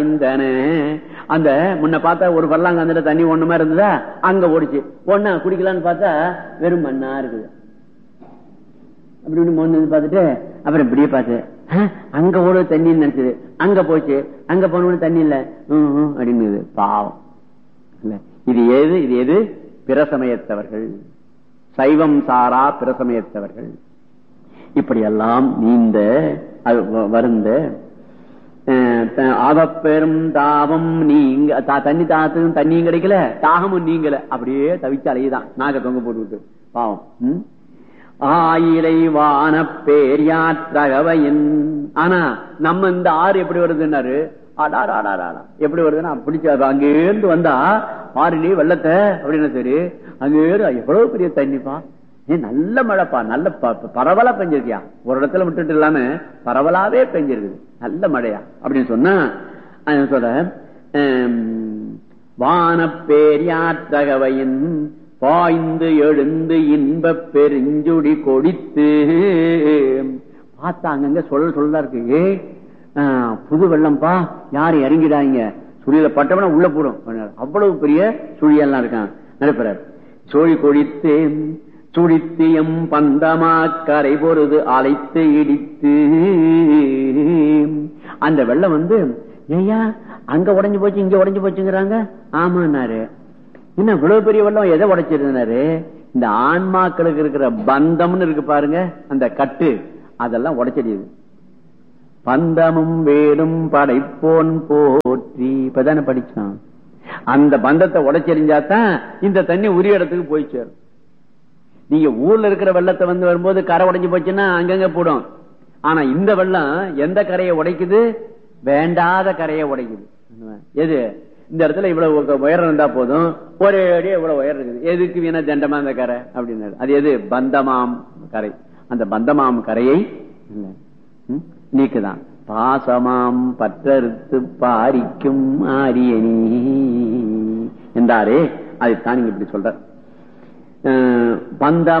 இந்தன. அந்த முன்ன பார்த்தா ஒரு பல்லாங்க அந்த தண்ணி ஒண்ணுமா இருந்ததா அங்க ஓடிச்சு ஒண்ணா குடிக்கலான்னு பார்த்தா வெறும் மண்ணா இருக்குது அப்படி இப்படி மோந்து வந்து பார்த்துட்டு அப்புறம் இப்படியே பார்த்து "ஆ, அங்க ஓட தண்ணின்னு நினைச்சது அங்க போச்சு அங்க போன தண்ணி இல்ல ம், ம், அப்படின்னு பாவம் இல்ல இது எது இது எது பிரசமயத்தவர்கள் சைவம் சாரா பிரசமயத்தவர்கள் இப்படியெல்லாம் நீந்த அது வ- வருந்த அஹ், த- அவப்பெரும் தாபம் நீங்க தா- தண்ணி தாத்தும் தண்ணியும் கிடைக்கல தாகமும் நீங்கல அப்படியே தவிச்சு அலையுதான் நாக தொங்க போட்டு பாவம் ம்? ஆயிலை வான பேரியாற்றகவையின் ஆனா நம்ம இந்த ஆறு எப்படி வருதுன்னாரு அடாடா, அடாடா, அடா. எப்படி வருதுன்னா பிடிச்ச அங்கேருந்து வந்தா ஆறுலயே வெள்ளத்தை அப்படின்னு சரி அங்கேருந்து எவ்வளவு பெரிய தண்ணிப்பா ஏ நல்ல மழைப்பா நல்ல ப- ப- பரவலா பெஞ்சிருக்கியா ஒரு இடத்துல விட்டுட்டு இல்லாம பரவலாவே பெஞ்சிருக்குது நல்ல மழையா அப்படின்னு சொன்னா அவன் சொல்ற வானப்பேரியாற்றகவையின் பாய்ந்து எழுந்து இன்பப் பெருஞ்சுடி கொடித்து பார்த்தா அங்கங்க சொல்ல சொல்ல இருக்கு ஏ புது வெள்ளம்பா யாரு இறங்கிடாங்க சுழியில பட்டவன உள்ள போடும் அவ்வளவு பெரிய சுழியெல்லாம் இருக்கான் நினைப்பார் சோழி கொடித்து சுழித்தியம் பந்தமா கரை பொருது அழைத்து இடித்து அந்த வெள்ளம் வந்து ஏய்யா அங்க உடைஞ்சு போச்சு இங்க உடைஞ்சு போச்சுங்கிறாங்க ஆமான்னாரு என்ன இவ்வளவு பெரிய வெள்ளம் எதை உடைச்சிருந்தாரு இந்த ஆன்மாக்களுக்கு இருக்கிற பந்தம்னு இருக்கு பாருங்க அந்த கட்டு அதெல்லாம் உடைச்சிடுது பந்தமும் வேடும் படைப்போன் போற்றி இப்பதானே படிச்சான் அந்த பந்தத்தை உடைச்செறிஞ்சாதான் இந்த தண்ணி உரிய இடத்துக்கு போய் சேரும் நீங்க ஊர்ல இருக்கிற வெள்ளத்தை வந்து வரும்போது கரை உடைஞ்சு போச்சுன்னா அங்கங்க போடும் ஆனா இந்த வெள்ளம் எந்த கரையை உடைக்குது வேண்டாத கரையை உடைக்குது எது இந்த இடத்துல இவ்வளவு உயரம் இருந்தா போதும் ஒரே அடியே இவ்வளவு உயரம் இருக்குது எதுக்கு வீணா தண்டமா அந்த கரை அப்படின்னு அது எது பந்தமாம் கரை அந்த பந்தமாம் கரையை இல்ல, ம், நீக்குதான் பாசமாம் பற்றறுத்து பாரிக்கும் ஆரியனி என்றாரே அதைத்தான் நீங்க இப்படி சொல்ற அஹ், பந்தம்